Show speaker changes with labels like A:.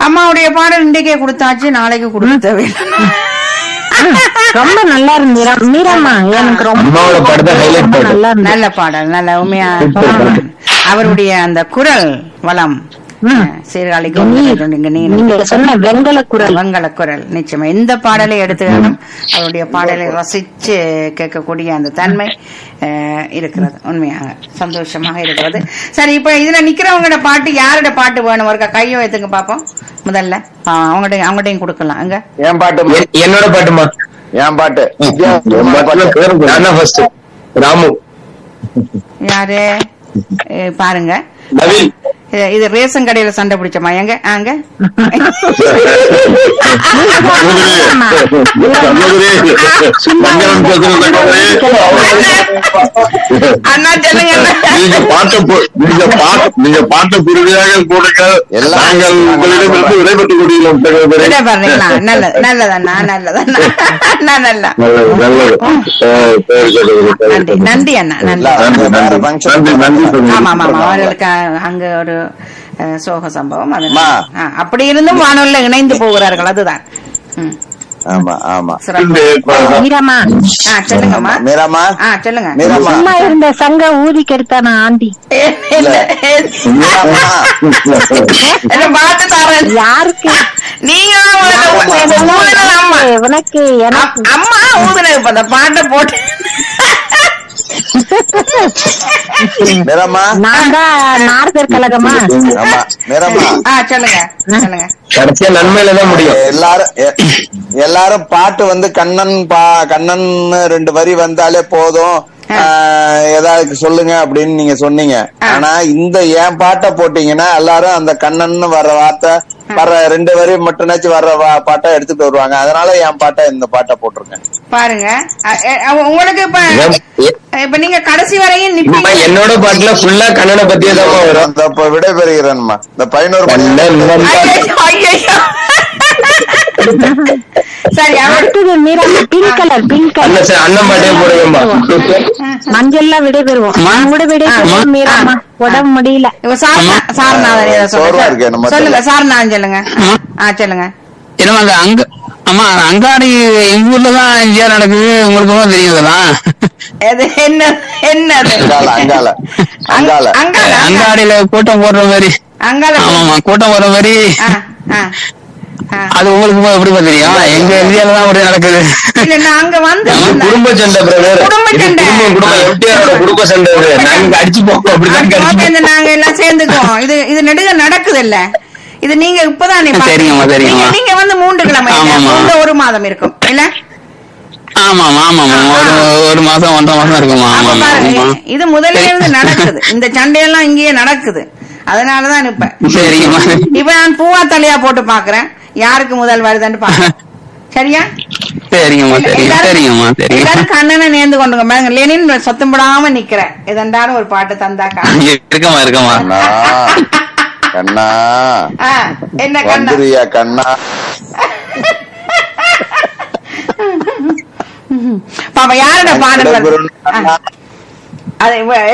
A: அம்மாவுடைய பாடல் இன்றைக்கே கொடுத்தாச்சு நாளைக்கு கொடுக்க தேவையில்லை
B: ரொம்ப நல்லா இருந்து மீரா மீராமா எனக்கு ரொம்ப
C: அம்மாவோட படத்தை highlight
B: ரொம்ப
C: பண்ணு.
B: நல்லா இருந்து
A: நல்ல பாடல் நல்ல உண்மையா
C: சூப்பர்.
A: அவருடைய அந்த குரல் வளம்
B: ம்.
A: சீர்காழிக்கு
B: நீ-
A: நீங்க நீ
B: நீங்க சொன்ன வெங்கல குரல்
A: வங்கல குரல் நிச்சயமா எந்த பாடலை எடுத்துக்காலும் அவருடைய பாடலை ரசிச்சு கேட்கக்கூடிய அந்த தன்மை அஹ், இருக்கிறது உண்மையாக சந்தோஷமாக இருக்கிறது சரி இப்ப இதுல நிக்கிறவங்களோட பாட்டு யாரோட பாட்டு வேணும் ஒருக்கா கையை வைத்துங்க பாப்போம் முதல்ல ஆ, அவங்கள்ட்ட அவங்கள்ட்டையும் கொடுக்கலாம் அங்க
D: என் பாட்டு
C: என்- என்னோட பாட்டுமா
D: என் பாட்டு
C: என் பாட்டுல பேரும் நான் தான் first. ராமு
A: யாரு அஹ், பாருங்க
C: நவீன்
A: இது- இது ரேஷன் கடையில சண்டை பிடிச்சமா எங்க அங்க அண்ணா சொல்லுங்க
E: நீங்க பாட்ட பு- நீங்க பாட்ட நீங்க பாட்ட புரிமையாக போடுங்க
D: எல்லாம்
E: நாங்கள் உங்களிடமிருந்து விடைபெற்றுக் கொள்கிறோம் சகோதரி.
A: விட பாருங்களா நல்லது நல்லதண்ணா நல்லதண்ணா அண்ணா நல்லா
E: நல்லது நல்லது அஹ் சரி சகோதரி சரி
A: நன்றி
E: சகோதரி.
A: நன்றி அண்ணா நன்றி
D: எல்லாம்
E: நன்றி
D: வேற
E: நன்றி
D: function
E: நன்றி நன்றி சகோதரி.
A: ஆமா ஆமா ஆமா அவர்களுக்கு அங்க ஒரு அஹ், சோக சம்பவம் அது
D: அம்மா.
A: ஆ, அப்படி இருந்தும் வானொலியில் இணைந்து போகிறார்கள் அதுதான் ம்,
D: ஆமா ஆமா
A: சிறப்பு
B: மீராமா
A: ஆ சொல்லுங்கம்மா
D: மீராமா
A: ஆ சொல்லுங்க
D: மீராமா
B: சும்மா இருந்த சங்க ஊதி கெடுத்தானா ஆண்டி
A: இல்ல
D: மீராமா
A: என்ன பார்த்து தரேன்
B: யாருக்கு
A: நீங்க தான் முதல்ல ஊ- ஊதுனது அம்மா
B: உனக்கு எனக்கு
A: அம்- அம்மா ஊதுனது இப்ப அந்த பாட்டை போட்டு
D: மீராமா
B: நான் தான் நார்தர் கழகமா
D: ஆமா மீராமா
A: ஆ சொல்லுங்க சொல்லுங்க
C: கடைசியா நன்மையில தான் முடியும்
D: எல்லாரும் எ- எல்லாரும் பாட்டு வந்து கண்ணன் பா கண்ணன் ரெண்டு வரி வந்தாலே போதும் ஆஹ், ஏதாவது சொல்லுங்க அப்படின்னு நீங்க சொன்னீங்க ஆனா இந்த என் பாட்டை போட்டீங்கன்னா எல்லாரும் அந்த கண்ணன் வர்ற வார்த்தை வர்ற ரெண்டு வரி மட்டும்னாச்சும் வர்ற வா- பாட்டை எடுத்துட்டு வருவாங்க அதனால என் பாட்டை இந்த பாட்டை போட்டிருக்கேன்
A: பாருங்க அ- எ- அவ- உங்களுக்கு இப்ப
C: ஏன்- ஏ-
A: இப்ப நீங்க கடைசி வரையும்
C: அம்மா,
A: நிப்பீங்க
C: என்னோட பாட்டுல ஃபுல்லா கண்ணனை பத்தியே தான் வரும்
D: இந்த இப்ப விடைபெறுகிறேன்மா இந்த பதினோரு மணி
C: கண்ணன் வந்தான்.
A: ஐயையோ, ஐயையோ. சரி அவர்
B: அடுத்தது மீராமா பிங்க் கலர் பிங்க்
C: அண்ணன்
B: கலர்
C: சார் அண்ணன் பாட்டே போடுங்கம்மா
B: மஞ்சள்ல விடைபெறுவோம் நான் கூட விடைபெறுவோம் மீராமா உடம்பு முடியல
A: இவ சார் சார்நாதன் ஏதோ
D: சோர்வா இருக்கு
A: சொல்லுங்க
D: நம்ம
A: சொல்லுங்க சார்நாதன் சொல்லுங்க ஆ சொல்லுங்க
F: என்னமா அந்த அங்க ஆமா அந்த அங்காடி எங்க ஊர்ல தான் இந்தியா நடக்குது உங்களுக்கு தான் தெரியும் இதெல்லாம்
A: எது என்ன என்னது
D: அங்கால அங்கால அங்கால
A: அங்கால
F: அங்காடியில கூட்டம் போடுற மாதிரி
A: அங்கால
F: ஆமாமா கூட்டம் போடுற மாதிரி
A: ஆ, ஆ, ஆ.
F: அது உங்களுக்கு எப்படிப்பா தெரியும் எங்க இந்தியால தான் அப்படி நடக்குது
A: இல்ல நான் அங்க வந்து
C: இது குடும்ப சண்டை பிரதர்
A: குடும்ப சண்டை.
C: குடும்பம் குடும்பம் எம்டிஆரோட குடும்ப சண்டை இது நாங்க அடிச்சு போவோம் அப்படிதான்
A: அப்ப
C: அடிச்சு
A: இந்த நாங்க எல்லாம் சேர்ந்துக்குவோம் இது இது நெடுக நடக்குது இல்ல இது நீங்க இப்பதான்
F: சரிங்கம்மா, சரிங்கம்மா.
A: நீங்க வந்து மூன்று கிழமை இல்ல,
F: ஆமாம்மா.
A: மூன்று ஒரு மாதம் இருக்கும் இல்ல
F: ஆமாமா ஆமாமா ஒரு ஒரு மாசம் ஒன்றரை மாசம் இருக்குமா
A: அப்ப
F: ஆமாமா
A: பாருங்க
F: ஆமா
A: இது முதல்ல இருந்து நடக்குது இந்த சண்டையெல்லாம் இங்கேயே நடக்குது அதனாலதான் இப்ப
F: சரிங்கம்மா
A: இப்ப நான் பூவா தலையா போட்டு பாக்குறேன் யாருக்கு முதல் வருதுன்னு பாக்குறேன் சரியா
F: சரிங்கம்மா சரிங்க
A: எல்லாரும்-
F: சரிங்கம்மா சரிங்க
A: எல்லாரும் கண்ணனை நேர்ந்து கொண்டுங்க பாருங்க லெனின் சத்தம் போடாம நிக்கிறேன் இதெண்டாலும் ஒரு பாட்டு தந்தாக்கா
F: இருக்கமா இருக்கமா
D: கண்ணா கண்ணா
A: ஆ, என்ன கண்ணா
D: வந்துரியா கண்ணா
A: பாப்பா யாரோட பாடல் வருது? ஆ.
D: கண்ணா
A: அது